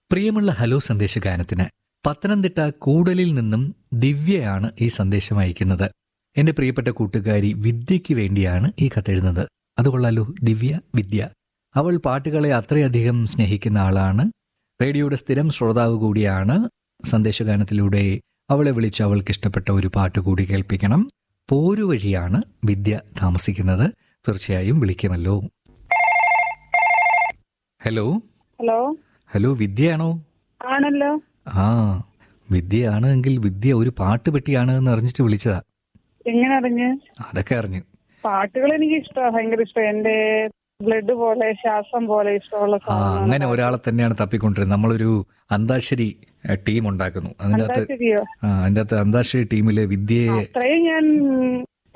പ്രിയമുള്ള ഹലോ സന്ദേശഗാനത്തിന് പത്തനംതിട്ട കൂടലിൽ നിന്നും ദിവ്യയാണ് ഈ സന്ദേശം അയക്കുന്നത് എന്റെ പ്രിയപ്പെട്ട കൂട്ടുകാരി വിദ്യയ്ക്ക് വേണ്ടിയാണ് ഈ കത്തെഴുതുന്നത് അത് കൊള്ളാലോ ദിവ്യ വിദ്യ അവൾ പാട്ടുകളെ അത്രയധികം സ്നേഹിക്കുന്ന ആളാണ് റേഡിയോയുടെ സ്ഥിരം ശ്രോതാവ് കൂടിയാണ് സന്ദേശഗാനത്തിലൂടെ അവളെ വിളിച്ച് അവൾക്ക് ഇഷ്ടപ്പെട്ട ഒരു പാട്ട് കൂടി കേൾപ്പിക്കണം പോരുവഴിയാണ് വിദ്യ താമസിക്കുന്നത് തീർച്ചയായും വിളിക്കുമല്ലോ ഹലോ ഹലോ ഹലോ വിദ്യയാണോ ആണല്ലോ ആ വിദ്യയാണ് എങ്കിൽ വിദ്യ ഒരു പാട്ട് പെട്ടിയാണ് എന്ന് അറിഞ്ഞിട്ട് വിളിച്ചതാ എങ്ങനെ അറിഞ്ഞ് അതൊക്കെ അറിഞ്ഞു പാട്ടുകൾ എനിക്ക് ഇഷ്ടമാണ് ഭയങ്കര ഇഷ്ടം എന്റെ ബ്ലഡ് പോലെ ശ്വാസം പോലെ ഇഷ്ടമുള്ള ആ സാധനമാണ് അങ്ങനെ ഒരാളെ തന്നെയാണ് തപ്പിക്കൊണ്ടിരുന്നത് നമ്മളൊരു അന്താക്ഷരി ഏ, ടീം ഉണ്ടാക്കുന്നു അതിൻ്റെ അകത്ത് അന്താക്ഷരിയോ ആ അതിൻ്റെ അകത്ത് അന്താക്ഷരി ടീമിലെ വിദ്യയെ അത്രയും ഞാൻ